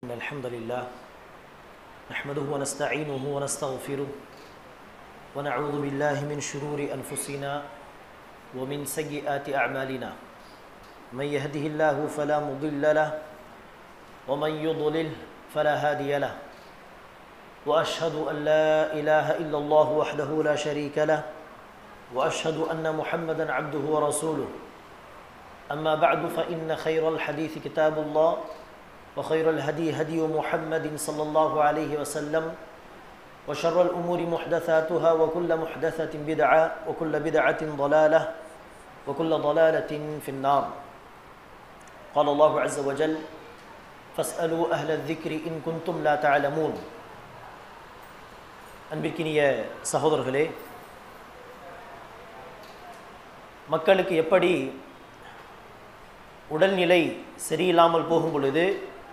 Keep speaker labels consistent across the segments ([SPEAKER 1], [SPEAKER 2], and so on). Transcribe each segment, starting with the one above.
[SPEAKER 1] إن الحمد لله نحمده ونستعينه ونستغفره ونعوذ بالله من شرور أنفسنا ومن سيئات أعمالنا من يهده الله فلا مضل له ومن يضلل فلا هادي له وأشهد أن لا إله إلا الله وحده لا شريك له وأشهد أن محمدا عبده ورسوله أما بعد فإن خير الحديث كتاب الله وخير الهدي هدي محمد صلى الله عليه وسلم وشر الأمور محدثاتها وكل محدثة بدعة وكل بدعة ضلالة وكل ضلالة في النار قال الله عز وجل فاسألوا أهل الذكر إن كنتم لا تعلمون அன்பிற்கினிய சகோதரர்களே மக்களுக்கு எப்படி உடல்நிலை சரியில்லாமல் போகும் பொழுது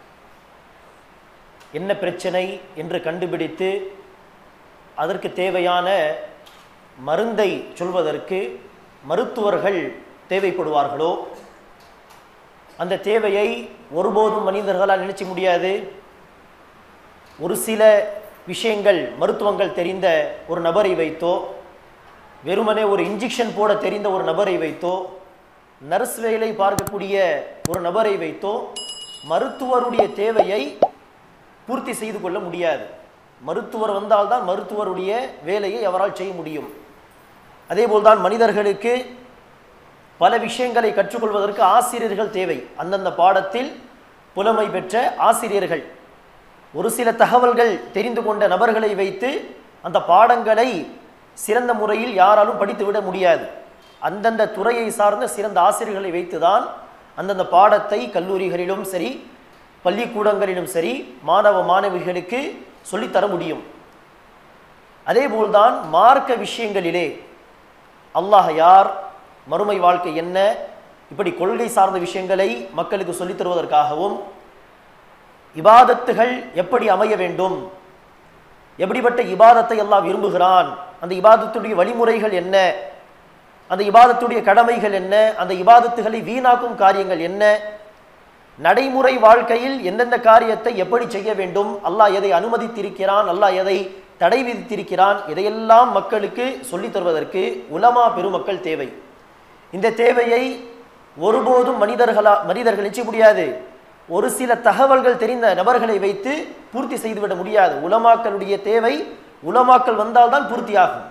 [SPEAKER 1] என்ன பிரச்சனை என்று கண்டுபிடித்து அதற்கு தேவையான மருந்தை சொல்வதற்கு மருத்துவர்கள் தேவைப்படுவார்களோ அந்த தேவையை ஒருபோதும் மனிதர்களால் நினைச்ச முடியாது ஒரு சில விஷயங்கள் மருத்துவங்கள் தெரிந்த ஒரு நபரை வைத்தோ வெறுமனே ஒரு இன்ஜெக்ஷன் போட தெரிந்த ஒரு நபரை வைத்தோ நர்ஸ் வேலை பார்க்கக்கூடிய ஒரு நபரை வைத்தோ மருத்துவருடைய தேவையை பூர்த்தி செய்து கொள்ள முடியாது மருத்துவர் வந்தால்தான் மருத்துவருடைய வேலையை அவரால் செய்ய முடியும் அதேபோல்தான் மனிதர்களுக்கு பல விஷயங்களை கற்றுக்கொள்வதற்கு ஆசிரியர்கள் தேவை அந்தந்த பாடத்தில் புலமை பெற்ற ஆசிரியர்கள் ஒரு சில தகவல்கள் தெரிந்து கொண்ட நபர்களை வைத்து அந்த பாடங்களை சிறந்த முறையில் யாராலும் படித்துவிட முடியாது அந்தந்த துறையை சார்ந்த சிறந்த ஆசிரியர்களை வைத்துதான் அந்தந்த பாடத்தை கல்லூரிகளிலும் சரி பள்ளிக்கூடங்களிலும் சரி மாணவ மாணவிகளுக்கு சொல்லித்தர முடியும் அதேபோல்தான் மார்க்க விஷயங்களிலே அல்லாஹ் யார் மறுமை வாழ்க்கை என்ன இப்படி கொள்கை சார்ந்த விஷயங்களை மக்களுக்கு சொல்லித் தருவதற்காகவும் இபாதத்துகள் எப்படி அமைய வேண்டும் எப்படிப்பட்ட இபாதத்தை எல்லாம் விரும்புகிறான் அந்த இபாதத்துடைய வழிமுறைகள் என்ன அந்த இபாதத்துடைய கடமைகள் என்ன அந்த இபாதத்துகளை வீணாக்கும் காரியங்கள் என்ன நடைமுறை வாழ்க்கையில் எந்தெந்த காரியத்தை எப்படி செய்ய வேண்டும் அல்லாஹ் எதை அனுமதித்திருக்கிறான் அல்லாஹ் எதை தடை விதித்திருக்கிறான் இதையெல்லாம் மக்களுக்கு சொல்லித் தருவதற்கு உலமா பெருமக்கள் தேவை இந்த தேவையை ஒருபோதும் மனிதர்களா மனிதர்கள் நிச்சய முடியாது ஒரு சில தகவல்கள் தெரிந்த நபர்களை வைத்து பூர்த்தி செய்துவிட முடியாது உலமாக்களுடைய தேவை உலமாக்கள் வந்தால்தான் பூர்த்தியாகும்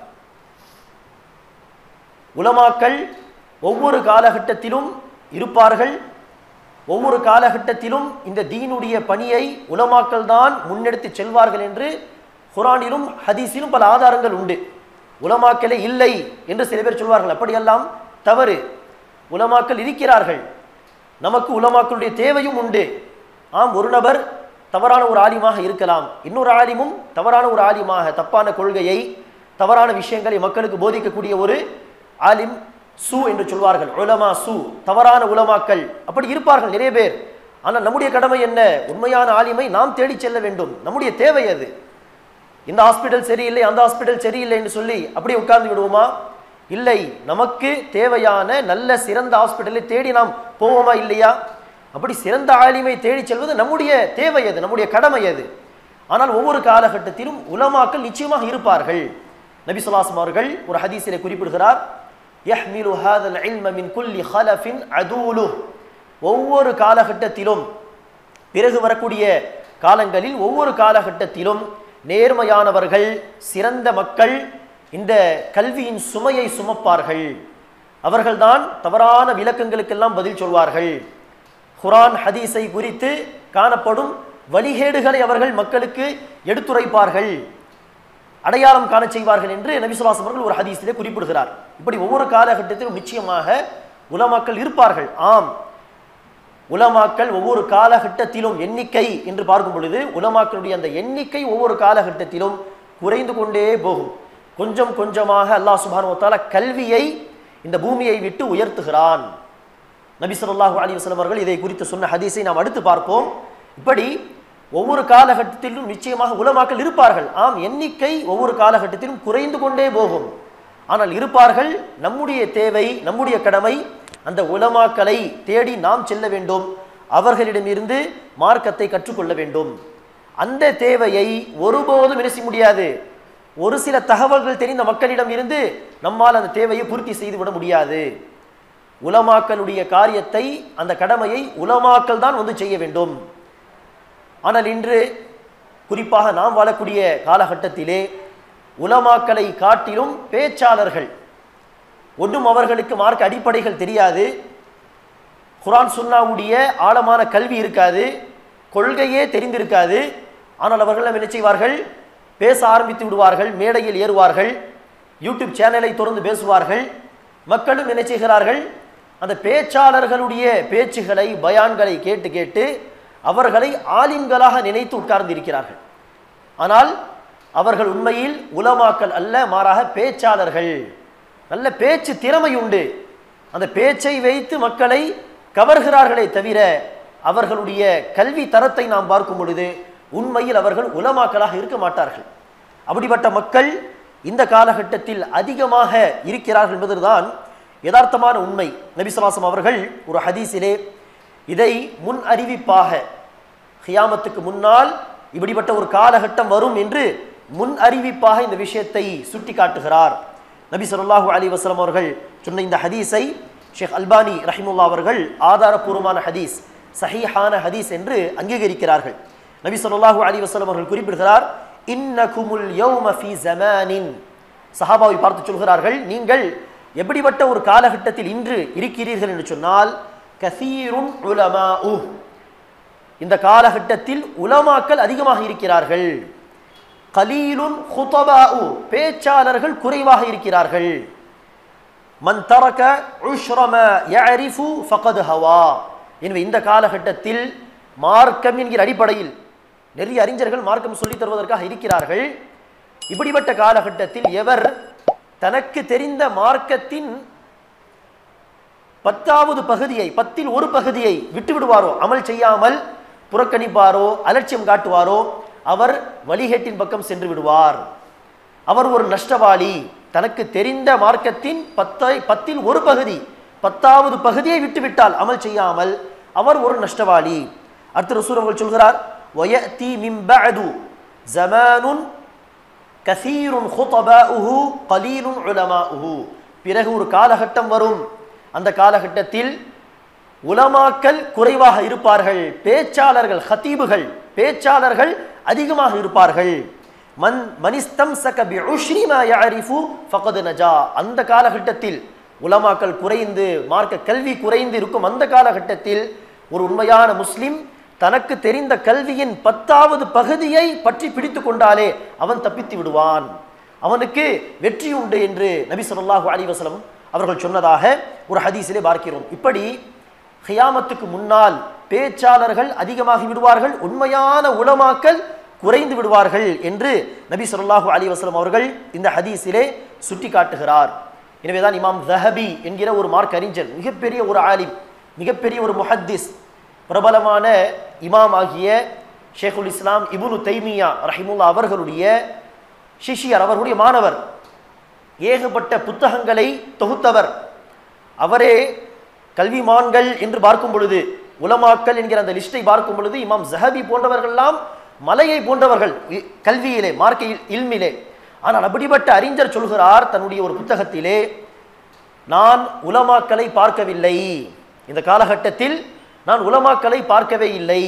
[SPEAKER 1] உலமாக்கள் ஒவ்வொரு காலகட்டத்திலும் இருப்பார்கள் ஒவ்வொரு காலகட்டத்திலும் இந்த தீனுடைய பணியை உலமாக்கள் தான் முன்னெடுத்து செல்வார்கள் என்று குரானிலும் ஹதீஸிலும் பல ஆதாரங்கள் உண்டு உலமாக்களே இல்லை என்று சில பேர் சொல்வார்கள் அப்படியெல்லாம் தவறு உலமாக்கள் இருக்கிறார்கள் நமக்கு உலமாக்களுடைய தேவையும் உண்டு ஆம் ஒரு நபர் தவறான ஒரு ஆலிமாக இருக்கலாம் இன்னொரு ஆலிமும் தவறான ஒரு ஆலிமாக தப்பான கொள்கையை தவறான விஷயங்களை மக்களுக்கு போதிக்கக்கூடிய ஒரு ஆலிம் சு என்று சொல்வார்கள் உலமா சு தவறான உலமாக்கள் அப்படி இருப்பார்கள் நிறைய பேர் ஆனால் நம்முடைய கடமை என்ன உண்மையான ஆலிமை நாம் தேடி செல்ல வேண்டும் நம்முடைய தேவை அது இந்த ஹாஸ்பிட்டல் சரியில்லை அந்த ஹாஸ்பிட்டல் சரியில்லை என்று சொல்லி அப்படியே உட்கார்ந்து விடுவோமா இல்லை நமக்கு தேவையான நல்ல சிறந்த ஹாஸ்பிட்டலை தேடி நாம் போவோமா இல்லையா அப்படி சிறந்த ஆலிமை தேடி செல்வது நம்முடைய தேவை அது நம்முடைய கடமை அது ஆனால் ஒவ்வொரு காலகட்டத்திலும் உலமாக்கள் நிச்சயமாக இருப்பார்கள் நபி சொல்லாசம் அவர்கள் ஒரு ஹதீஸிலே குறிப்பிடுகிறார் யஹ்மிலு ஹாதல் இல்ம மின் குல்லி ஹலஃபின் அதூலு ஒவ்வொரு காலகட்டத்திலும் பிறகு வரக்கூடிய காலங்களில் ஒவ்வொரு காலகட்டத்திலும் நேர்மையானவர்கள் சிறந்த மக்கள் இந்த கல்வியின் சுமையை சுமப்பார்கள் அவர்கள்தான் தவறான விளக்கங்களுக்கெல்லாம் பதில் சொல்வார்கள் குரான் ஹதீஸை குறித்து காணப்படும் வழிகேடுகளை அவர்கள் மக்களுக்கு எடுத்துரைப்பார்கள் அடையாளம் காண செய்வார்கள் என்று நபிசுல்லாஸ் அவர்கள் ஒரு ஹதீஸிலே குறிப்பிடுகிறார் இப்படி ஒவ்வொரு காலகட்டத்திலும் நிச்சயமாக உலமாக்கள் இருப்பார்கள் ஆம் உலமாக்கள் ஒவ்வொரு காலகட்டத்திலும் எண்ணிக்கை என்று பார்க்கும் பொழுது உலமாக்களுடைய அந்த எண்ணிக்கை ஒவ்வொரு காலகட்டத்திலும் குறைந்து கொண்டே போகும் கொஞ்சம் கொஞ்சமாக அல்லாஹ் சுபானுவத்தால கல்வியை இந்த பூமியை விட்டு உயர்த்துகிறான் நபி சொல்லாஹு அலி வஸ்லம் அவர்கள் இதை குறித்து சொன்ன ஹதீஸை நாம் அடுத்து பார்ப்போம் இப்படி ஒவ்வொரு காலகட்டத்திலும் நிச்சயமாக உலமாக்கள் இருப்பார்கள் ஆம் எண்ணிக்கை ஒவ்வொரு காலகட்டத்திலும் குறைந்து கொண்டே போகும் ஆனால் இருப்பார்கள் நம்முடைய தேவை நம்முடைய கடமை அந்த உலமாக்களை தேடி நாம் செல்ல வேண்டும் அவர்களிடமிருந்து மார்க்கத்தை கற்றுக்கொள்ள வேண்டும் அந்த தேவையை ஒருபோதும் என்ன செய்ய முடியாது ஒரு சில தகவல்கள் தெரிந்த மக்களிடம் இருந்து நம்மால் அந்த தேவையை பூர்த்தி செய்து விட முடியாது உலமாக்களுடைய காரியத்தை அந்த கடமையை உலமாக்கள் தான் வந்து செய்ய வேண்டும் ஆனால் இன்று குறிப்பாக நாம் வாழக்கூடிய காலகட்டத்திலே உலமாக்களை காட்டிலும் பேச்சாளர்கள் ஒன்றும் அவர்களுக்கு மார்க்க அடிப்படைகள் தெரியாது குரான் சுன்னாவுடைய ஆழமான கல்வி இருக்காது கொள்கையே தெரிந்திருக்காது ஆனால் அவர்கள் என்ன செய்வார்கள் பேச ஆரம்பித்து விடுவார்கள் மேடையில் ஏறுவார்கள் யூடியூப் சேனலை தொடர்ந்து பேசுவார்கள் மக்களும் என்ன செய்கிறார்கள் அந்த பேச்சாளர்களுடைய பேச்சுகளை பயான்களை கேட்டு கேட்டு அவர்களை ஆலிம்களாக நினைத்து உட்கார்ந்து இருக்கிறார்கள் ஆனால் அவர்கள் உண்மையில் உலமாக்கல் அல்ல மாறாக பேச்சாளர்கள் நல்ல பேச்சு திறமை உண்டு அந்த பேச்சை வைத்து மக்களை கவர்கிறார்களே தவிர அவர்களுடைய கல்வி தரத்தை நாம் பார்க்கும் பொழுது உண்மையில் அவர்கள் உலமாக்களாக இருக்க மாட்டார்கள் அப்படிப்பட்ட மக்கள் இந்த காலகட்டத்தில் அதிகமாக இருக்கிறார்கள் என்பதுதான் யதார்த்தமான உண்மை நபிசுலாசம் அவர்கள் ஒரு ஹதீஸிலே இதை முன் அறிவிப்பாக ஹியாமத்துக்கு முன்னால் இப்படிப்பட்ட ஒரு காலகட்டம் வரும் என்று முன் அறிவிப்பாக இந்த விஷயத்தை சுட்டி காட்டுகிறார் நபி ஸல்லல்லாஹு அலைஹி வஸல்லம் அவர்கள் சொன்ன இந்த ஹதீஸை ஷேக் அல்பானி ரஹிமுல்லா அவர்கள் ஆதாரபூர்வமான ஹதீஸ் சஹீஹான ஹதீஸ் என்று அங்கீகரிக்கிறார்கள் நபி ஸல்லல்லாஹு அலைஹி வஸல்லம் அவர்கள் குறிப்பிடுகிறார் இன்னகுமுல் யௌம ஃபீ ஜமானின் சஹாபாவை பார்த்து சொல்கிறார்கள் நீங்கள் எப்படிப்பட்ட ஒரு காலகட்டத்தில் இன்று இருக்கிறீர்கள் என்று சொன்னால் கசீருன் உலமாஉ இந்த காலகட்டத்தில் உலமாக்கள் அதிகமாக இருக்கிறார்கள் கலீலுன் ஹுதபாஉ பேச்சாளர்கள் குறைவாக இருக்கிறார்கள் மன் தரக உஷ்ரம யஅரிஃபு ஃபகத் ஹவா எனவே இந்த காலகட்டத்தில் மார்க்கம் என்கிற அடிப்படையில் நிறைய அறிஞர்கள் மார்க்கம் சொல்லித் தருவதற்காக இருக்கிறார்கள் இப்படிப்பட்ட காலகட்டத்தில் எவர் தனக்கு தெரிந்த மார்க்கத்தின் பத்தாவது பகுதியை பத்தில் ஒரு பகுதியை விட்டு விடுவாரோ அமல் செய்யாமல் புறக்கணிப்பாரோ அலட்சியம் காட்டுவாரோ அவர் வழிகேட்டின் பக்கம் சென்று விடுவார் அவர் ஒரு நஷ்டவாளி தனக்கு தெரிந்த மார்க்கத்தின் பத்தை பத்தில் ஒரு பகுதி பத்தாவது பகுதியை விட்டுவிட்டால் அமல் செய்யாமல் அவர் ஒரு நஷ்டவாளி அடுத்த ரசூல் அவர்கள் சொல்கிறார் வயதி மின் பஅது ஜமானுன் கசீருன் ஹுதபாஉஹு கலீலுன் உலமாஉஹு பிறகு ஒரு காலகட்டம் வரும் அந்த காலகட்டத்தில் உலமாக்கள் குறைவாக இருப்பார்கள் பேச்சாளர்கள் ஹத்தீபுகள் பேச்சாளர்கள் அதிகமாக இருப்பார்கள் மன் மனிஸ்தம் சக பி உஷ்ரி மா யஅரிஃபு ஃபகத் நஜா அந்த காலகட்டத்தில் உலமாக்கள் குறைந்து மார்க்க கல்வி குறைந்து இருக்கும் அந்த காலகட்டத்தில் ஒரு உண்மையான முஸ்லிம் தனக்கு தெரிந்த கல்வியின் பத்தாவது பகுதியை பற்றி பிடித்து கொண்டாலே அவன் தப்பித்து விடுவான் அவனுக்கு வெற்றி உண்டு என்று நபி ஸல்லல்லாஹு அலைஹி வஸல்லம் அவர்கள் சொன்னதாக ஒரு ஹதீஸிலே பார்க்கிறோம் இப்படி ஹியாமத்துக்கு முன்னால் பேச்சாளர்கள் அதிகமாகி விடுவார்கள் உண்மையான உலமாக்கல் குறைந்து விடுவார்கள் என்று நபி ஸல்லல்லாஹு அலைஹி வஸல்லம் அவர்கள் இந்த ஹதீஸிலே சுட்டி காட்டுகிறார் எனவேதான் இமாம் ஜஹபி என்கிற ஒரு மார்க் அறிஞர் மிகப்பெரிய ஒரு ஆலிம் மிகப்பெரிய ஒரு முஹத்திஸ் பிரபலமான இமாம் ஆகிய ஷேகுல் இஸ்லாம் இபுனு தைமியா ரஹிமுல்லா அவர்களுடைய சிஷியர் அவர்களுடைய மாணவர் ஏகப்பட்ட புத்தகங்களை தொகுத்தவர் அவரே கல்விமான்கள் என்று பார்க்கும் பொழுது உலமாக்கல் என்கிற அந்த லிஸ்டை பார்க்கும் பொழுது இமாம் ஜஹபி போன்றவர்கள்லாம் மலையை போன்றவர்கள் இ- கல்வியிலே மார்க்க இல்- இல்மிலே ஆனால் அப்படிப்பட்ட அறிஞர் சொல்கிறார் தன்னுடைய ஒரு புத்தகத்திலே நான் உலமாக்களை பார்க்கவில்லை இந்த காலகட்டத்தில் நான் உலமாக்களை பார்க்கவே இல்லை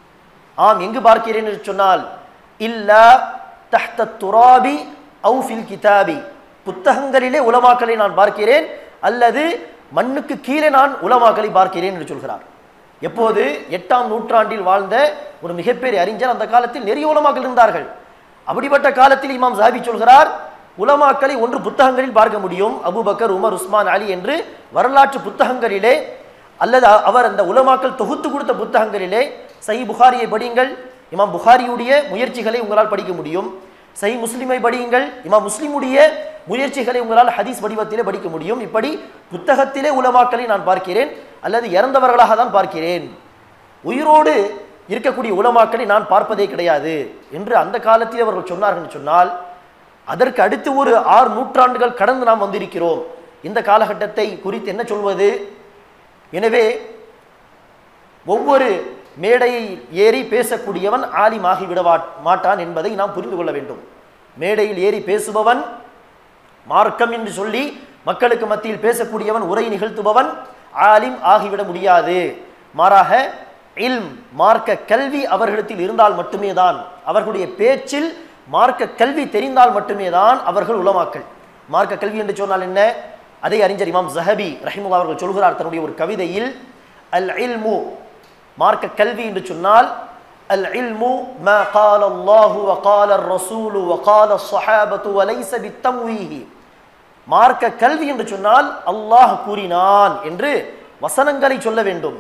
[SPEAKER 1] ஆம் எங்கு பார்க்கிறேன் என்று சொன்னால் இல்லா தஹ்த துராபி அவு ஃபில் கிதாபி புத்தகங்களிலே உலமாக்களை நான் பார்க்கிறேன் அல்லது மண்ணுக்கு கீழே நான் உலமாக்களை பார்க்கிறேன் என்று சொல்கிறார் எப்போது எட்டாம் நூற்றாண்டில் வாழ்ந்த ஒரு மிகப்பெரிய அறிஞர் அந்த காலத்தில் நிறைய உலமாக்கள் இருந்தார்கள் அப்படிப்பட்ட காலத்தில் இமாம் ஜாபி சொல்கிறார் உலமாக்களை ஒன்று புத்தகங்களில் பார்க்க முடியும் அபூபக்கர் உமர் உஸ்மான் அலி என்று வரலாற்று புத்தகங்களிலே அல்லது அ- அவர் அந்த உலமாக்கள் தொகுத்து கொடுத்த புத்தகங்களிலே சஹி புகாரியை படியுங்கள் இமாம் புகாரியுடைய முயற்சிகளை உங்களால் படிக்க முடியும் சஹி முஸ்லிமை படியுங்கள் இமாம் முஸ்லிமுடைய முயற்சிகளை உங்களால் ஹதீஸ் வடிவத்திலே படிக்க முடியும் இப்படி புத்தகத்திலே உலமாக்களை நான் பார்க்கிறேன் அல்லது இறந்தவர்களாக தான் பார்க்கிறேன் உயிரோடு இருக்கக்கூடிய உலமாக்களை நான் பார்ப்பதே கிடையாது என்று அந்த காலத்தில் அவர்கள் சொன்னார்கள் என்று சொன்னால் அதற்கு அடுத்து ஒரு ஆறு நூற்றாண்டுகள் கடந்து நாம் வந்திருக்கிறோம் இந்த காலகட்டத்தை குறித்து என்ன சொல்வது எனவே ஒவ்வொரு மேடையை ஏறி பேசக்கூடியவன் ஆலிமாகி விட மாட்டான் என்பதை நாம் புரிந்து கொள்ள வேண்டும் மேடையில் ஏறி பேசுபவன் மார்க்கம் என்று சொல்லி மக்களுக்கு மத்தியில் பேசக்கூடியவன் உரை நிகழ்த்துபவன் ஆலிம் ஆகிவிட முடியாது மாறாக இல்ம் மார்க்க கல்வி அவர்களிடத்தில் இருந்தால் மட்டுமே தான் அவர்களுடைய பேச்சில் மார்க்க கல்வி தெரிந்தால் மட்டுமே தான் அவர்கள் உலமாக்கள் மார்க்க கல்வி என்று சொன்னால் என்ன அதை அறிஞர் இமாம் ஜஹபி ரஹிமுல்லா அவர்கள் சொல்கிறார் தன்னுடைய ஒரு கவிதையில் அல் இல்மு மார்க்க கல்வி என்று சொன்னால் அல் இல்மு ما قال الله وقال الرسول وقال الصحابة وليس بالتمويه மார்க்க கல்வி என்று சொன்னால் அல்லாஹ் கூறினான் என்று வசனங்களை சொல்ல வேண்டும்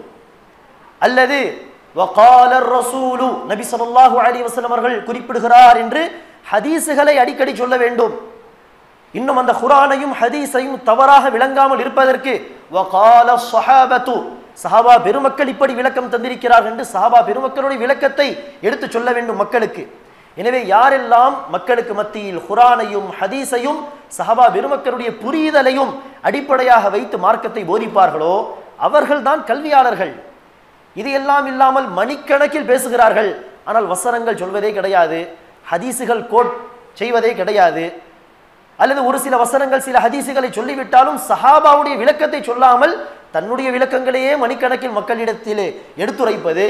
[SPEAKER 1] அல்லது வகால ரசூலு நபி ஸல்லல்லாஹு அலைஹி வஸல்லம் அவர்கள் குறிப்பிடுகிறார் என்று ஹதீஸுகளை அடிக்கடி சொல்ல வேண்டும் இன்னும் அந்த குரானையும் ஹதீஸையும் தவறாக விளங்காமல் இருப்பதற்கு வகால ஸஹாபத்து சஹாபா பெருமக்கள் இப்படி விளக்கம் தந்திருக்கிறார்கள் என்று சஹாபா பெருமக்களுடைய விளக்கத்தை எடுத்து சொல்ல வேண்டும் மக்களுக்கு எனவே யாரெல்லாம் மக்களுக்கு மத்தியில் குரானையும் ஹதீஸையும் சஹாபா பெருமக்களுடைய புரிதலையும் அடிப்படையாக வைத்து மார்க்கத்தை போதிப்பார்களோ அவர்கள்தான் கல்வியாளர்கள் இது எல்லாம் இல்லாமல் மணிக்கணக்கில் பேசுகிறார்கள் ஆனால் வசனங்கள் சொல்வதே கிடையாது ஹதீஸுகள் கோட் செய்வதே கிடையாது அல்லது ஒரு சில வசனங்கள் சில ஹதீஸுகளை சொல்லிவிட்டாலும் சஹாபாவுடைய விளக்கத்தை சொல்லாமல் தன்னுடைய விளக்கங்களையே மணிக்கணக்கில் மக்களிடத்திலே எடுத்துரைப்பது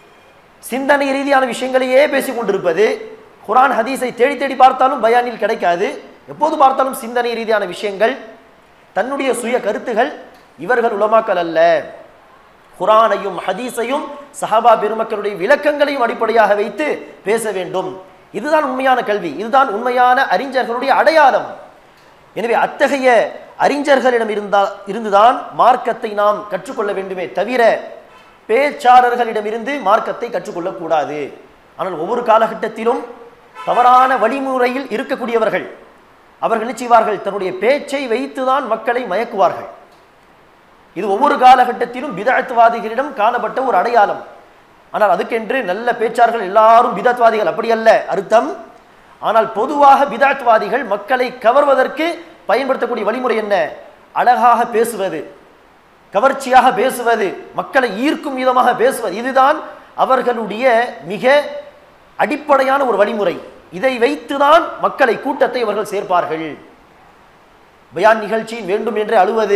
[SPEAKER 1] சிந்தனை ரீதியான விஷயங்களையே பேசிக் கொண்டிருப்பது குரான் ஹதீஸை தேடி தேடி பார்த்தாலும் பயானில் கிடைக்காது எப்போது பார்த்தாலும் சிந்தனை ரீதியான விஷயங்கள் தன்னுடைய சுய கருத்துகள் இவர்கள் உலமாக்கல் அல்ல குரானையும் ஹதீஸையும் சஹாபா பெருமக்களுடைய விளக்கங்களையும் அடிப்படையாக வைத்து பேச வேண்டும் இதுதான் உண்மையான கல்வி இதுதான் உண்மையான அறிஞர்களுடைய அடையாளம் எனவே அத்தகைய அறிஞர்களிடம் இருந்தா இருந்துதான் மார்க்கத்தை நாம் கற்றுக்கொள்ள வேண்டுமே தவிர பேச்சாளர்களிடமிருந்து மார்க்கத்தை கற்றுக்கொள்ளக்கூடாது ஆனால் ஒவ்வொரு காலகட்டத்திலும் தவறான வழிமுறையில் இருக்கக்கூடியவர்கள் அவர்கள் என்ன செய்வார்கள் தன்னுடைய பேச்சை வைத்துதான் மக்களை மயக்குவார்கள் இது ஒவ்வொரு காலகட்டத்திலும் பிதத்துவாதிகளிடம் காணப்பட்ட ஒரு அடையாளம் ஆனால் அதுக்கென்று நல்ல பேச்சார்கள் எல்லாரும் பிதத்வாதிகள் அப்படி அல்ல அர்த்தம் ஆனால் பொதுவாக பிதாத்வாதிகள் மக்களை கவர்வதற்கு பயன்படுத்தக்கூடிய வழிமுறை என்ன அழகாக பேசுவது கவர்ச்சியாக பேசுவது மக்களை ஈர்க்கும் விதமாக பேசுவது இதுதான் அவர்களுடைய மிக அடிப்படையான ஒரு வழிமுறை இதை வைத்துதான் மக்களை கூட்டத்தை அவர்கள் சேர்ப்பார்கள் பயான் நிகழ்ச்சியின் வேண்டும் என்று அழுவது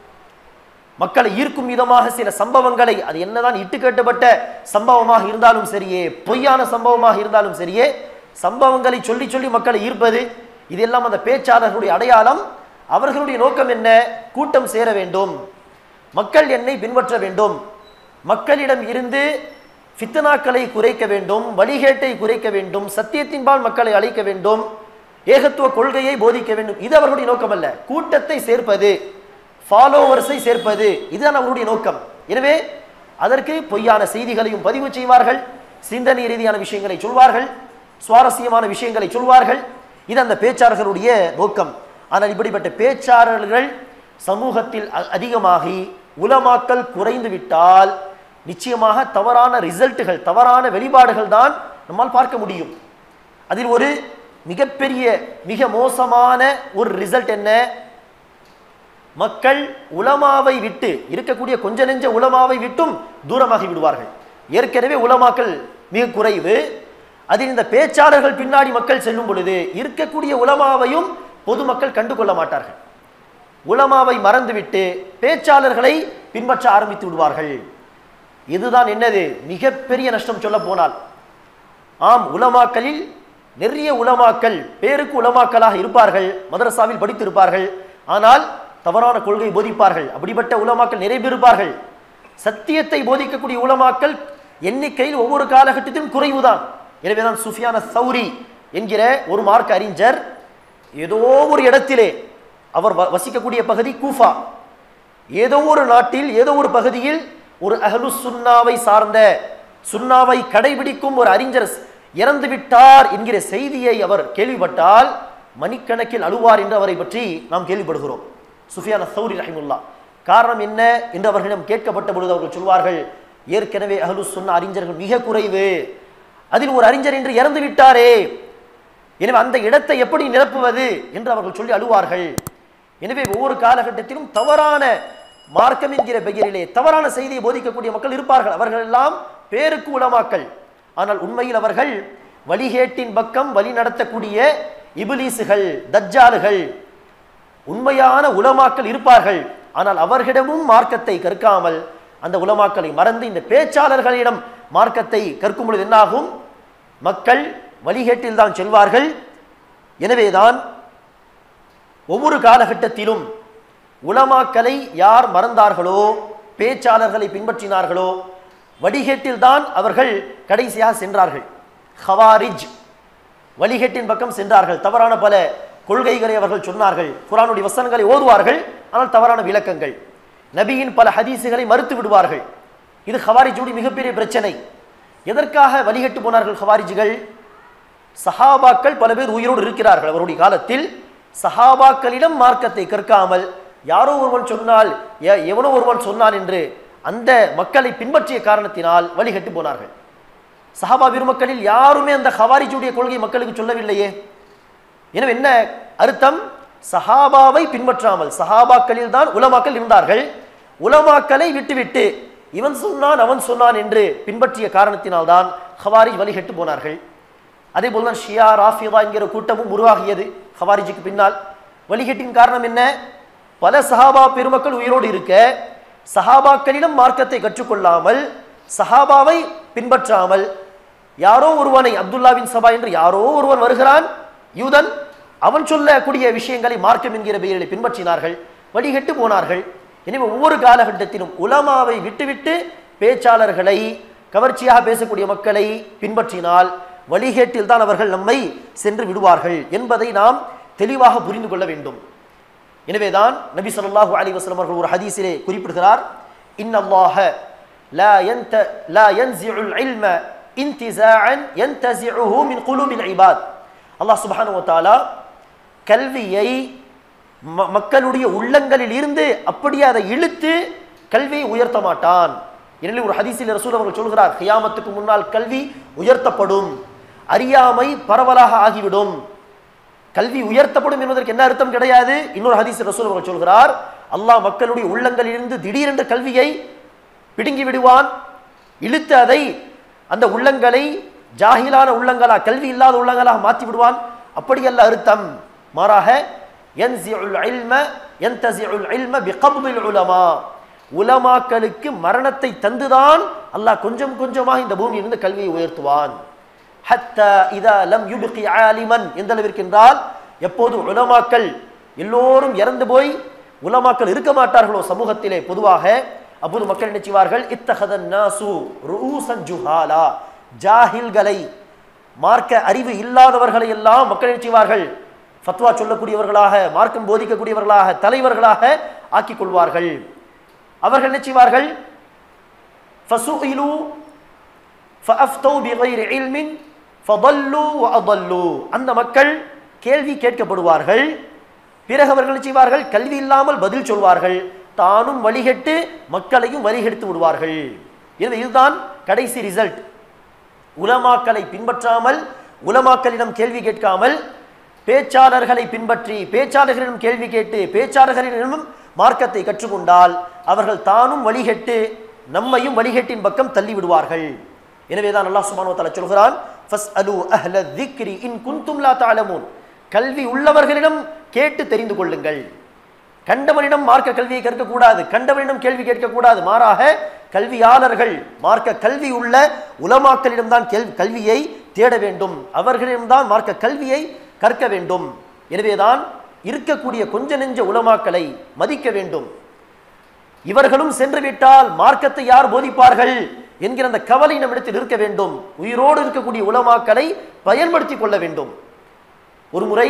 [SPEAKER 1] மக்களை ஈர்க்கும் விதமாக சில சம்பவங்களை அது என்னதான் இட்டு கட்டப்பட்ட சம்பவமாக இருந்தாலும் சரியே பொய்யான சம்பவமாக இருந்தாலும் சரியே சம்பவங்களை சொல்லி சொல்லி மக்களை ஈர்ப்பது இதெல்லாம் அந்த பேச்சாளர்களுடைய அடையாளம் அவர்களுடைய நோக்கம் என்ன கூட்டம் சேர வேண்டும் மக்கள் என்னை பின்பற்ற வேண்டும் மக்களிடம் இருந்து ஃபித்னாக்களை குறைக்க வேண்டும் வழிகேட்டை குறைக்க வேண்டும் சத்தியத்தின்பால் மக்களை அழைக்க வேண்டும் ஏகத்துவ கொள்கையை போதிக்க வேண்டும் இது அவர்களுடைய நோக்கம் அல்ல கூட்டத்தை சேர்ப்பது ஃபாலோவர்ஸை சேர்ப்பது இதுதான் அவருடைய நோக்கம் எனவே அதற்கு பொய்யான செய்திகளையும் பதிவு செய்வார்கள் சிந்தனை ரீதியான விஷயங்களை சொல்வார்கள் சுவாரஸ்யமான விஷயங்களை சொல்வார்கள் இது அந்த பேச்சாளர்களுடைய நோக்கம் ஆனால் இப்படிப்பட்ட பேச்சாளர்கள் சமூகத்தில் அ- அதிகமாகி உலமாக்கல் குறைந்து விட்டால் நிச்சயமாக தவறான ரிசல்ட்டுகள் தவறான வெளிப்பாடுகள் தான் நம்மால் பார்க்க முடியும் அதில் ஒரு மிகப்பெரிய மிக மோசமான ஒரு ரிசல்ட் என்ன மக்கள் உலமாவை விட்டு இருக்கக்கூடிய கொஞ்ச நெஞ்ச உலமாவை விட்டும் தூரமாகி விடுவார்கள் ஏற்கனவே உலமாக்கள் மிக குறைவு அதில் இந்த பேச்சாளர்கள் பின்னாடி மக்கள் செல்லும் பொழுது இருக்கக்கூடிய உலமாவையும் பொதுமக்கள் கண்டுகொள்ள மாட்டார்கள் உலமாவை மறந்துவிட்டு பேச்சாளர்களை பின்பற்ற ஆரம்பித்து விடுவார்கள் இதுதான் என்னது மிகப்பெரிய நஷ்டம் சொல்ல போனால் ஆம் உலமாக்களில் நிறைய உலமாக்கள் பேருக்கு உலமாக்களாக இருப்பார்கள் மதரசாவில் படித்திருப்பார்கள் ஆனால் தவறான கொள்கை போதிப்பார்கள் அப்படிப்பட்ட உலமாக்கள் நிறைய பேர் இருப்பார்கள் சத்தியத்தை போதிக்கக்கூடிய உலமாக்கள் எண்ணிக்கையில் ஒவ்வொரு காலகட்டத்திலும் குறைவுதான் எனவேதான் சுஃபியான சௌரி என்கிற ஒரு மார்க் அறிஞர் ஏதோ ஒரு இடத்திலே அவர் வ- வசிக்கக்கூடிய பகுதி கூஃபா ஏதோ ஒரு நாட்டில் ஏதோ ஒரு பகுதியில் ஒரு அஹ்லு சுன்னாவை சார்ந்த சுன்னாவை கடைபிடிக்கும் ஒரு அறிஞர் இறந்து விட்டார் என்கிற செய்தியை அவர் கேள்விப்பட்டால் மணிக்கணக்கில் அழுவார் என்று அவரை பற்றி நாம் கேள்விப்படுகிறோம் சுஃபியான சௌரி ரஹிமுல்லா காரணம் என்ன என்று அவர்களிடம் கேட்கப்பட்ட பொழுது அவர்கள் சொல்வார்கள் ஏற்கனவே அஹ்லு சுன்னா அறிஞர்கள் மிக குறைவு அதில் ஒரு அறிஞர் என்று இறந்து விட்டாரே எனவே அந்த இடத்தை எப்படி நிரப்புவது என்று அவர்கள் சொல்லி அழுவார்கள் எனவே ஒவ்வொரு காலகட்டத்திலும் தவறான மார்க்கம் என்கிற பெயரிலே தவறான செய்தியை போதிக்கக்கூடிய மக்கள் இருப்பார்கள் அவர்கள் எல்லாம் பேருக்கு உலமாக்கள் ஆனால் உண்மையில் அவர்கள் வழிகேட்டின் பக்கம் வழி நடத்தக்கூடிய இபிலீசுகள் தஜ்ஜாலுகள் உண்மையான உலமாக்கள் இருப்பார்கள் ஆனால் அவர்களிடமும் மார்க்கத்தை கற்காமல் அந்த உலமாக்களை மறந்து இந்த பேச்சாளர்களிடம் மார்க்கத்தை கற்கும் பொழுது என்னாகும் மக்கள் வழிகேட்டில் தான் செல்வார்கள் எனவேதான் ஒவ்வொரு காலகட்டத்திலும் உலமாக்களை யார் மறந்தார்களோ பேச்சாளர்களை பின்பற்றினார்களோ வடிகேட்டில் தான் அவர்கள் கடைசியாக சென்றார்கள் ஹவாரிஜ் வழிகேட்டின் பக்கம் சென்றார்கள் தவறான பல கொள்கைகளை அவர்கள் சொன்னார்கள் குரானுடைய வசனங்களை ஓதுவார்கள் ஆனால் தவறான விளக்கங்கள் நபியின் பல ஹதீசுகளை மறுத்து விடுவார்கள் இது ஹவாரிஜுடைய மிகப்பெரிய பிரச்சனை எதற்காக வழிகட்டு போனார்கள் ஹவாரிஜுகள் சஹாபாக்கள் பல பேர் உயிரோடு இருக்கிறார்கள் அவருடைய காலத்தில் சஹாபாக்களிடம் மார்க்கத்தை கற்காமல் யாரோ ஒருவன் சொன்னால் எ- எவனோ ஒருவன் சொன்னான் என்று அந்த மக்களை பின்பற்றிய காரணத்தினால் வழிகட்டு போனார்கள் சஹாபா பெருமக்களில் யாருமே அந்த ஹவாரிஜுடைய கொள்கை மக்களுக்கு சொல்லவில்லையே எனவே என்ன அர்த்தம் சஹாபாவை பின்பற்றாமல் சஹாபாக்களில் தான் உலமாக்கள் இருந்தார்கள் உலமாக்களை விட்டுவிட்டு இவன் சொன்னான் அவன் சொன்னான் என்று பின்பற்றிய காரணத்தினால்தான் ஹவாரிஜ் வழிகட்டு போனார்கள் அதே போல்தான் ஷியா ராஃபிதா என்கிற கூட்டமும் உருவாகியது ஹவாரிஜுக்கு பின்னால் வழிகட்டின் காரணம் என்ன பல சஹாபா பெருமக்கள் உயிரோடு இருக்க சஹாபாக்களிடம் மார்க்கத்தை கற்றுக்கொள்ளாமல் சஹாபாவை பின்பற்றாமல் யாரோ ஒருவனை அப்துல்லாவின் சபா என்று யாரோ ஒருவன் வருகிறான் யூதன் அவன் சொல்லக்கூடிய விஷயங்களை மார்க்கம் என்கிற பெயரில் பின்பற்றினார்கள் வழிகட்டு போனார்கள் எனவே ஒவ்வொரு காலகட்டத்திலும் உலமாவை விட்டுவிட்டு பேச்சாளர்களை கவர்ச்சியாக பேசக்கூடிய மக்களை பின்பற்றினால் வழிகேட்டில் தான் அவர்கள் நம்மை சென்று விடுவார்கள் என்பதை நாம் தெளிவாக புரிந்து கொள்ள வேண்டும் எனவேதான் நபி ஸல்லல்லாஹு அலைஹி வஸல்லம் அவர்கள் ஒரு ஹதீஸிலே குறிப்பிடுகிறார் இன்னல்லாஹ லா யன்த லா யன்ஸிஉல் இல்ம இன்திஸாஅன் யன்தஸிஉஹு மின் குலூபில் இபாத் அல்லாஹ் சுப்ஹானஹு வ தஆலா கல்வியை ம- மக்களுடைய உள்ளங்களில் இருந்து அப்படியே அதை இழுத்து கல்வியை உயர்த்த மாட்டான் எனவே ஒரு ஹதீஸில் ரசூல் அவர்கள் சொல்கிறார் கியாமத்துக்கு முன்னால் கல்வி உயர்த்தப்படும் அறியாமை பரவலாக ஆகிவிடும் கல்வி உயர்த்தப்படும் என்பதற்கு என்ன அர்த்தம் கிடையாது இன்னொரு ஹதீஸ் ரசூல் அவர்கள் சொல்கிறார் அல்லாஹ் மக்களுடைய உள்ளங்களிலிருந்து திடீரென்று கல்வியை பிடுங்கி விடுவான் இழுத்து அதை அந்த உள்ளங்களை ஜாஹிலான உள்ளங்களா கல்வி இல்லாத உள்ளங்களாக மாற்றி விடுவான் அப்படியல்ல அர்த்தம் மாறாக யன்சிஉல் இல்ம யன்தசிஉல் இல்ம பிகப்தில் உலமா உலமாக்களுக்கு மரணத்தை தந்துதான் அல்லாஹ் கொஞ்சம் கொஞ்சமாக இந்த பூமியிலிருந்து கல்வியை உயர்த்துவான் ஹத்தா இதா லம் யுப்கி ஆலிமன் எந்த அளவிற்கு என்றால் எப்போது உலமாக்கள் எல்லோரும் இறந்து போய் உலமாக்கள் இருக்க மாட்டார்களோ சமூகத்திலே பொதுவாக அப்போது மக்கள் என்ன செய்வார்கள் இத்தகதன் நாசு ரூசன் ஜுஹாலா ஜாஹில்களை மார்க்க அறிவு இல்லாதவர்களை எல்லாம் மக்கள் என்ன செய்வார்கள் ஃபத்வா சொல்லக்கூடியவர்களாக மார்க்கம் போதிக்கக்கூடியவர்களாக தலைவர்களாக ஆக்கிக் கொள்வார்கள் அவர்கள் என்ன செய்வார்கள் ஃபசுஇலு فَأَفْتَوْا بِغَيْرِ عِلْمٍ فَضَلُّوا وَأَضَلُّوا அந்த மக்கள் கேள்வி கேட்கப்படுவார்கள் பிறகு அவர்கள் என்ன செய்வார்கள் கல்வி இல்லாமல் பதில் சொல்வார்கள் தானும் வழிகெட்டு மக்களையும் வழிகெடுத்து விடுவார்கள் எனவே இதுதான் கடைசி ரிசல்ட் உலமாக்களை பின்பற்றாமல் உலமாக்களிடம் கேள்வி கேட்காமல் பேச்சாளர்களை பின்பற்றி பேச்சாளர்களிடம் கேள்வி கேட்டு பேச்சாளர்களிடமும் மார்க்கத்தை கற்றுக்கொண்டால் அவர்கள் தானும் வழிகெட்டு நம்மையும் வழிகேட்டின் பக்கம் தள்ளி விடுவார்கள் எனவேதான் அல்லாஹ் சுப்ஹானஹு வ தஆலா சொல்கிறான் ஃபஸ்அலு அஹ்ல திக்ரி இன் குன்தும் லா தஅலமூன் கல்வி உள்ளவர்களிடம் கேட்டு தெரிந்து கொள்ளுங்கள் கண்டவனிடம் மார்க்க கல்வியை கற்கக்கூடாது கண்டவனிடம் கேள்வி கேட்கக்கூடாது மாறாக கல்வியாளர்கள் மார்க்க கல்வி உள்ள உலமாக்களிடம் தான் கேள்வி கல்வியை தேட வேண்டும் அவர்களிடம்தான் மார்க்க கல்வியை கற்க வேண்டும் எனவேதான் இருக்கக்கூடிய கொஞ்ச நெஞ்ச உலமாக்களை மதிக்க வேண்டும் இவர்களும் சென்று விட்டால் மார்க்கத்தை யார் போதிப்பார்கள் என்கிற அந்த கவலை நம்மிடத்தில் இருக்க வேண்டும் உயிரோடு இருக்கக்கூடிய உலமாக்களை பயன்படுத்திக் கொள்ள வேண்டும் ஒரு முறை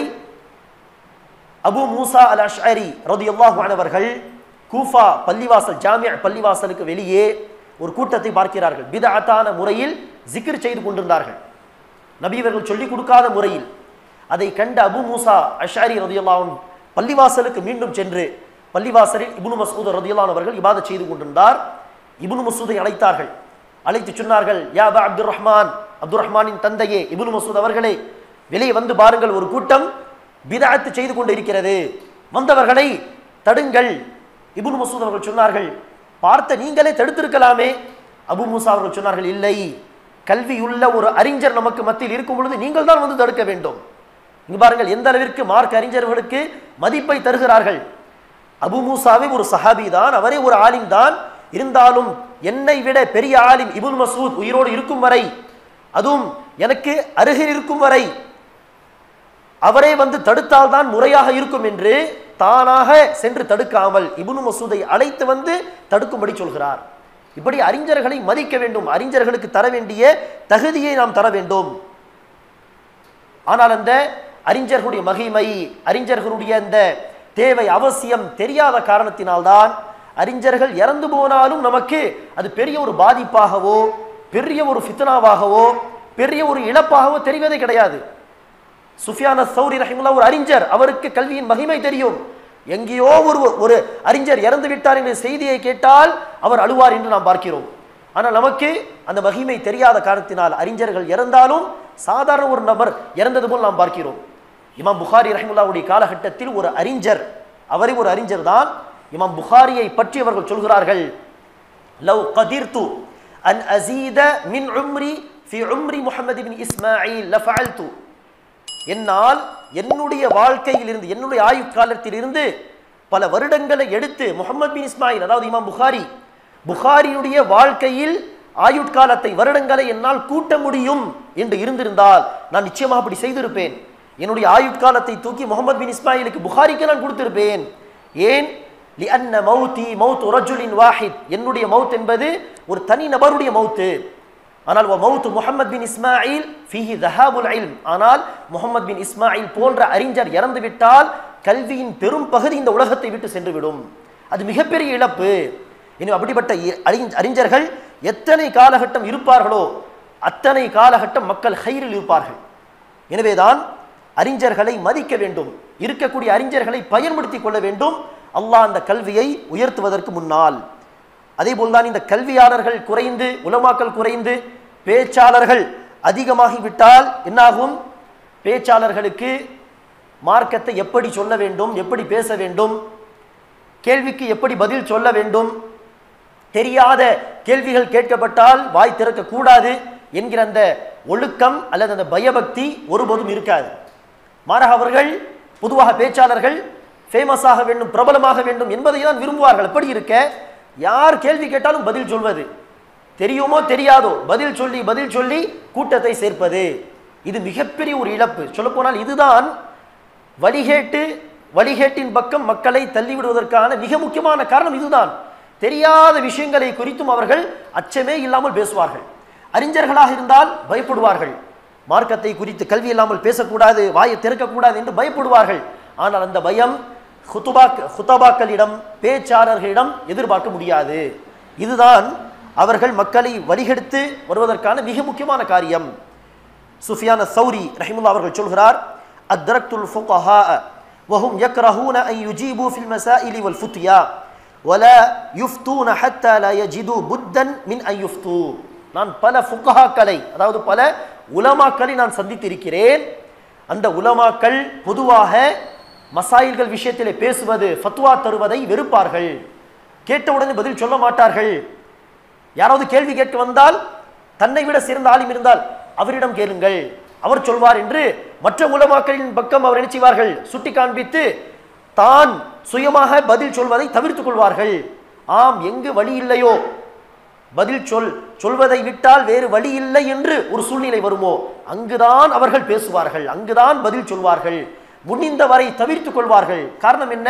[SPEAKER 1] அபு மூசா அல் அஷ்அரி ரதியல்லாஹு அன்ஹு கூஃபா பள்ளிவாசல் ஜாமியா பள்ளிவாசலுக்கு வெளியே ஒரு கூட்டத்தை பார்க்கிறார்கள் பிதஅத்தான முறையில் ஜிக்ர் செய்து கொண்டிருந்தார்கள் நபியவர்கள் சொல்லிக் கொடுக்காத முறையில் அதை கண்ட அபு மூசா அஷ்அரி ரதியல்லாஹு அன்ஹு பள்ளிவாசலுக்கு மீண்டும் சென்று பள்ளிவாசலில் இப்னு மஸ்ஊத் ரதியல்லாஹு அவர்கள் இபாதத் செய்து கொண்டிருந்தார் இப்னு மஸ்ஊதை அழைத்தார்கள் அழைத்து சொன்னார்கள் யா அபா அப்துர் ரஹ்மான் அப்துர் ரஹ்மானின் தந்தையே இப்னு மஸ்ஊத் அவர்களே வெளியே வந்து பாருங்கள் ஒரு கூட்டம் பிதஅத்து செய்து கொண்டு இருக்கிறது வந்தவர்களை தடுங்கள் இப்னு மசூத் அவர்கள் சொன்னார்கள் பார்த்த நீங்களே தடுத்திருக்கலாமே அபு மூசா அவர்கள் சொன்னார்கள் இல்லை கல்வியுள்ள ஒரு அறிஞர் நமக்கு மத்தியில் இருக்கும் பொழுது நீங்கள் தான் வந்து தடுக்க வேண்டும் இங்க பாருங்கள் எந்த அளவிற்கு மார்க் அறிஞர்களுக்கு மதிப்பை தருகிறார்கள் அபு மூசாவே ஒரு சஹாபி தான் அவரே ஒரு ஆலிம் தான் இருந்தாலும் என்னை விட பெரிய ஆலிம் இபுல் மசூத் உயிரோடு இருக்கும் வரை அதுவும் எனக்கு அருகில் இருக்கும் வரை அவரே வந்து தடுத்தால் தான் முறையாக இருக்கும் என்று தானாக சென்று தடுக்காமல் இப்னு மசூதை அழைத்து வந்து தடுக்கும்படி சொல்கிறார் இப்படி அறிஞர்களை மதிக்க வேண்டும் அறிஞர்களுக்கு தர வேண்டிய தகுதியை நாம் தர வேண்டும் ஆனால் அந்த அறிஞர்களுடைய மகிமை அறிஞர்களுடைய அந்த தேவை அவசியம் தெரியாத காரணத்தினால்தான் அறிஞர்கள் இறந்து போனாலும் நமக்கு அது பெரிய ஒரு பாதிப்பாகவோ பெரிய ஒரு ஃபித்னாவாகவோ பெரிய ஒரு இழப்பாகவோ தெரிவதே கிடையாது சுஃபியான சௌரி ரஹிமுல்லா ஒரு அறிஞர் அவருக்கு கல்வியின் மகிமை தெரியும் எங்கேயோ ஒரு ஒரு அறிஞர் இறந்து விட்டார் என்ற செய்தியை கேட்டால் அவர் அழுவார் என்று நாம் பார்க்கிறோம் ஆனால் நமக்கு அந்த மகிமை தெரியாத காரணத்தினால் அறிஞர்கள் இறந்தாலும் சாதாரண ஒரு நபர் இறந்தது போல் நாம் பார்க்கிறோம் இமாம் புகாரி ரஹிமுல்லாவுடைய காலகட்டத்தில் ஒரு அறிஞர் அவரே ஒரு அறிஞர் தான் இமாம் புகாரியை பற்றி அவர்கள் சொல்கிறார்கள் லவ் கதிர்து அன் அசீத மின் உம்ரி ஃபி உம்ரி முஹம்மது பின் இஸ்மாயில் லஃபஅல்து என்னால் என்னுடைய வாழ்க்கையில் இருந்து என்னுடைய ஆயுட்காலத்தில் இருந்து பல வருடங்களை எடுத்து முகமது பின் இஸ்மாயில் அதாவது இமாம் புகாரி புகாரியுடைய வாழ்க்கையில் ஆயுட்காலத்தை வருடங்களை என்னால் கூட்ட முடியும் என்று இருந்திருந்தால் நான் நிச்சயமாக அப்படி செய்திருப்பேன் என்னுடைய ஆயுட்காலத்தை தூக்கி முகமது பின் இஸ்மாயிலுக்கு புகாரிக்கு நான் கொடுத்திருப்பேன் ஏன் லிஅன்ன மௌதி மௌத் ரஜுலின் வாஹித் என்னுடைய மௌத் என்பது ஒரு தனி நபருடைய மௌத்து ஆனால் மௌத் முகமது பின் இஸ்மாயில் ஃபீஹி தஹாபுல் இல்ம் ஆனால் முகமது பின் இஸ்மாயில் போன்ற அறிஞர் இறந்து விட்டால் கல்வியின் பெரும் பகுதி இந்த உலகத்தை விட்டு சென்றுவிடும் அது மிகப்பெரிய இழப்பு எனவே அப்படிப்பட்ட இ- அறிஞ- அறிஞர்கள் எத்தனை காலகட்டம் இருப்பார்களோ அத்தனை காலகட்டம் மக்கள் ஹைரில் இருப்பார்கள் எனவேதான் அறிஞர்களை மதிக்க வேண்டும் இருக்கக்கூடிய அறிஞர்களை பயன்படுத்திக் கொள்ள வேண்டும் அல்லாஹ் அந்த கல்வியை உயர்த்துவதற்கு முன்னால் அதே போல்தான் இந்த கல்வியாளர்கள் குறைந்து உலமாக்கல் குறைந்து பேச்சாளர்கள் அதிகமாகிவிட்டால் என்னாகும் பேச்சாளர்களுக்கு மார்க்கத்தை எப்படி சொல்ல வேண்டும் எப்படி பேச வேண்டும் கேள்விக்கு எப்படி பதில் சொல்ல வேண்டும் தெரியாத கேள்விகள் கேட்கப்பட்டால் வாய் திறக்க கூடாது என்கிற அந்த ஒழுக்கம் அல்லது அந்த பயபக்தி ஒருபோதும் இருக்காது மாறாக அவர்கள் பொதுவாக பேச்சாளர்கள் ஃபேமஸாக வேண்டும் பிரபலமாக வேண்டும் என்பதை தான் விரும்புவார்கள் எப்படி இருக்க யார் கேள்வி கேட்டாலும் பதில் சொல்வது தெரியுமோ தெரியாதோ பதில் சொல்லி பதில் சொல்லி கூட்டத்தை சேர்ப்பது இது மிகப்பெரிய ஒரு இழப்பு சொல்லப்போனால் இதுதான் வழிகேட்டு வழிகேட்டின் பக்கம் மக்களை தள்ளிவிடுவதற்கான மிக முக்கியமான காரணம் இதுதான் தெரியாத விஷயங்களை குறித்தும் அவர்கள் அச்சமே இல்லாமல் பேசுவார்கள் அறிஞர்களாக இருந்தால் பயப்படுவார்கள் மார்க்கத்தை குறித்து கல்வி இல்லாமல் பேசக்கூடாது வாயை திறக்கக்கூடாது என்று பயப்படுவார்கள் ஆனால் அந்த பயம் ஹுத்துபாக் ஹுத்தபாக்களிடம் பேச்சாளர்களிடம் எதிர்பார்க்க முடியாது இதுதான் அவர்கள் மக்களை வழிகெடுத்து வருவதற்கான மிக முக்கியமான காரியம் சுஃபியான சௌரி ரஹிமுல்லா அவர்கள் சொல்கிறார் அத்ரக்துல் ஃபுகஹா وهم يكرهون أن يجيبوا في المسائل والفتيا ولا يفتون حتى لا يجدوا بدا من أن يفتوا நான் பல ஃபுகஹாக்களை அதாவது பல உலமாக்களை நான் சந்தித்திருக்கிறேன் அந்த உலமாக்கள் பொதுவாக மசாயில்கள் விஷயத்திலே பேசுவது ஃபத்வா தருவதை வெறுப்பார்கள் கேட்டவுடனே பதில் சொல்ல மாட்டார்கள் யாராவது கேள்வி கேட்க வந்தால் தன்னை விட சிறந்த ஆளும் இருந்தால் அவரிடம் கேளுங்கள் அவர் சொல்வார் என்று மற்ற உலமாக்களின் பக்கம் அவர் என்ன செய்வார்கள் சுட்டி காண்பித்து தான் சுயமாக பதில் சொல்வதை தவிர்த்துக் கொள்வார்கள் ஆம் எங்கு வழி இல்லையோ பதில் சொல் சொல்வதை விட்டால் வேறு வழி இல்லை என்று ஒரு சூழ்நிலை வருமோ அங்குதான் அவர்கள் பேசுவார்கள் அங்குதான் பதில் சொல்வார்கள் முடிந்த வரை தவிர்த்துக் கொள்வார்கள் காரணம் என்ன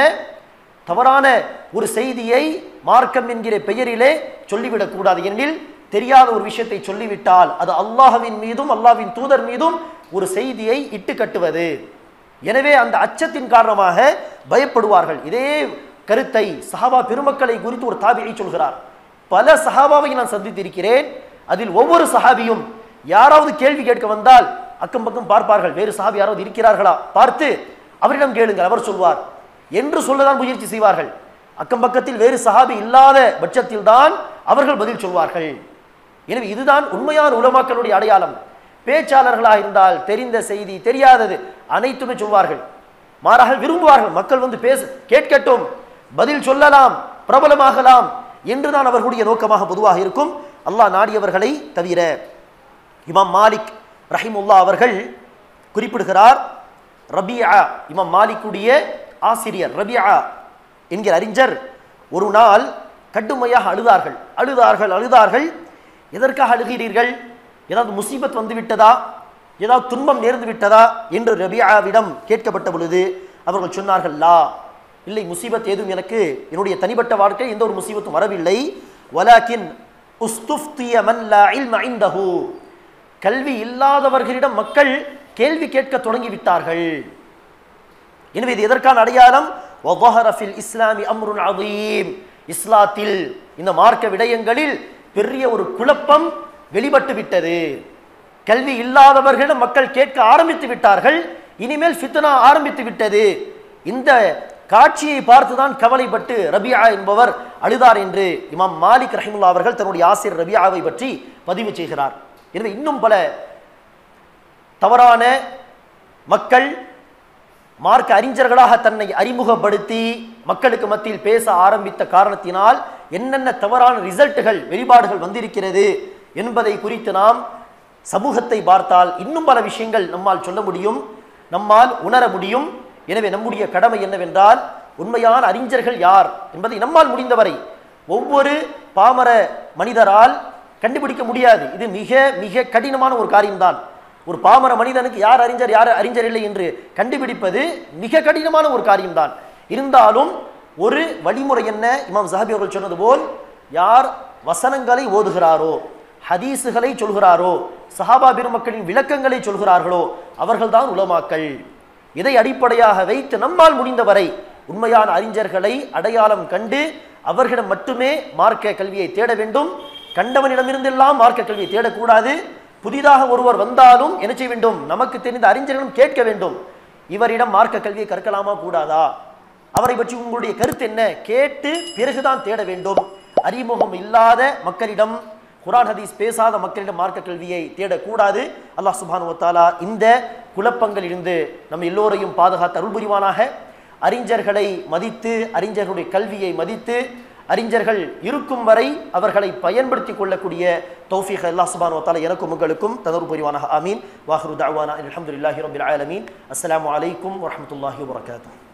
[SPEAKER 1] தவறான ஒரு செய்தியை மார்க்கம் என்கிற பெயரிலே சொல்லிவிடக் கூடாது ஏனெனில் தெரியாத ஒரு விஷயத்தை சொல்லிவிட்டால் அது அல்லாஹ்வின் மீதும் அல்லாஹ்வின் தூதர் மீதும் ஒரு செய்தியை இட்டு கட்டுவது எனவே அந்த அச்சத்தின் காரணமாக பயப்படுவார்கள் இதே கருத்தை சஹாபா பெருமக்களை குறித்து ஒரு தாபியை சொல்கிறார் பல சஹாபாவை நான் சந்தித்திருக்கிறேன் அதில் ஒவ்வொரு சஹாபியும் யாராவது கேள்வி கேட்க வந்தால் அக்கம் பக்கம் பார்ப்பார்கள் வேறு சஹாபி யாராவது இருக்கிறார்களா பார்த்து அவரிடம் கேளுங்கள் அவர் சொல்வார் என்று சொல்லதான் முயற்சி செய்வார்கள் அக்கம் பக்கத்தில் வேறு சஹாபி இல்லாத பட்சத்தில் தான் அவர்கள் பதில் சொல்வார்கள் எனவே இதுதான் உண்மையான உலமாக்களுடைய அடையாளம் பேச்சாளர்களாக இருந்தால் தெரிந்த செய்தி தெரியாதது அனைத்துமே சொல்வார்கள் மாறாக விரும்புவார்கள் மக்கள் வந்து பேச கேட்கட்டும் பதில் சொல்லலாம் பிரபலமாகலாம் என்றுதான் அவர்களுடைய நோக்கமாக பொதுவாக இருக்கும் அல்லாஹ் நாடியவர்களை தவிர இமாம் மாலிக் ரஹிமுல்லா அவர்கள் குறிப்பிடுகிறார் ரபியா இமாம் மாலிக்குடைய ஆசிரியர் ரபியா என்கிற அறிஞர் ஒரு நாள் கடுமையாக அழுதார்கள் அழுதார்கள் அழுதார்கள் எதற்காக அழுகிறீர்கள் ஏதாவது முசீபத் வந்து விட்டதா ஏதாவது துன்பம் நேர்ந்து விட்டதா என்று ரபியாவிடம் கேட்கப்பட்ட பொழுது அவர்கள் சொன்னார்கள் லா இல்லை முசீபத் ஏதும் எனக்கு என்னுடைய தனிப்பட்ட வாழ்க்கை எந்த ஒரு முசீபத்தும் வரவில்லை வலாக்கின் உஸ்துஃப்திய மன் லா இல்ம இந்தஹு கல்வி இல்லாதவர்களிடம் மக்கள் கேள்வி கேட்க தொடங்கி விட்டார்கள் எனவே இது எதற்கான அடையாளம் وَظَهَرَ فِي الْإِسْلَامِ أَمْرٌ عَظِيمٌ இஸ்லாத்தில் இந்த மார்க்க விடயங்களில் பெரிய ஒரு குழப்பம் வெளிப்பட்டு விட்டது கல்வி இல்லாதவர்களிடம் மக்கள் கேட்க ஆரம்பித்து விட்டார்கள் இனிமேல் ஃபித்னா ஆரம்பித்து விட்டது இந்த காட்சியை பார்த்துதான் கவலைப்பட்டு ரபியா என்பவர் அழுதார் என்று இமாம் மாலிக் ரஹிமுல்லா அவர்கள் தன்னுடைய ஆசிரியர் ரபியாவை பற்றி பதிவு செய்கிறார் எனவே இன்னும் பல தவறான மக்கள் மார்க்க அறிஞர்களாக தன்னை அறிமுகப்படுத்தி மக்களுக்கு மத்தியில் பேச ஆரம்பித்த காரணத்தினால் என்னென்ன தவறான ரிசல்ட்டுகள் வெளிப்பாடுகள் வந்திருக்கிறது என்பதை குறித்து நாம் சமூகத்தை பார்த்தால் இன்னும் பல விஷயங்கள் நம்மால் சொல்ல முடியும் நம்மால் உணர முடியும் எனவே நம்முடைய கடமை என்னவென்றால் உண்மையான அறிஞர்கள் யார் என்பதை நம்மால் முடிந்தவரை ஒவ்வொரு பாமர மனிதரால் கண்டுபிடிக்க முடியாது இது மிக மிக கடினமான ஒரு காரியம்தான் ஒரு பாமர மனிதனுக்கு யார் அறிஞர் யார் அறிஞர் இல்லை என்று கண்டுபிடிப்பது மிக கடினமான ஒரு காரியம்தான் இருந்தாலும் ஒரு வழிமுறை என்ன இமாம் ஜஹபி அவர்கள் சொன்னது போல் யார் வசனங்களை ஓதுகிறாரோ ஹதீஸுகளை சொல்கிறாரோ சஹாபா பெருமக்களின் விளக்கங்களை சொல்கிறார்களோ அவர்கள்தான் உலமாக்கள் இதை அடிப்படையாக வைத்து நம்மால் முடிந்தவரை உண்மையான அறிஞர்களை அடையாளம் கண்டு அவர்களிடம் மட்டுமே மார்க்க கல்வியை தேட வேண்டும் கண்டவனிடமிருந்தெல்லாம் மார்க்க கல்வியை தேடக்கூடாது புதிதாக ஒருவர் வந்தாலும் என்ன செய்ய வேண்டும் நமக்கு தெரிந்த அறிஞர்களும் கேட்க வேண்டும் இவரிடம் மார்க்க கல்வியை கற்கலாமா கூடாதா அவரை பற்றி உங்களுடைய கருத்து என்ன கேட்டு பிறகுதான் தேட வேண்டும் அறிமுகம் இல்லாத மக்களிடம் குரான் ஹதீஸ் பேசாத மக்களிடம் மார்க்க கல்வியை தேடக்கூடாது அல்லாஹ் சுபானு வத்தாலா இந்த குழப்பங்களிலிருந்து நம்ம எல்லோரையும் பாதுகாத்து அருள் புரிவானாக அறிஞர்களை மதித்து அறிஞர்களுடைய கல்வியை மதித்து அறிஞர்கள் இருக்கும் வரை அவர்களை பயன்படுத்தி கொள்ளக்கூடிய தௌஃபீக் அல்லாஹ் சுபானு வத்தாலா எனக்கும் உங்களுக்கும் ததரு புரிவானாக ஆமீன் வாஹரு தாவானா அல்ஹம்துலில்லாஹி ரபில் ஆலமீன் அஸ்ஸலாமு அலைக்கும் வரஹ்மத்துல்லாஹி வபரகாத்துஹு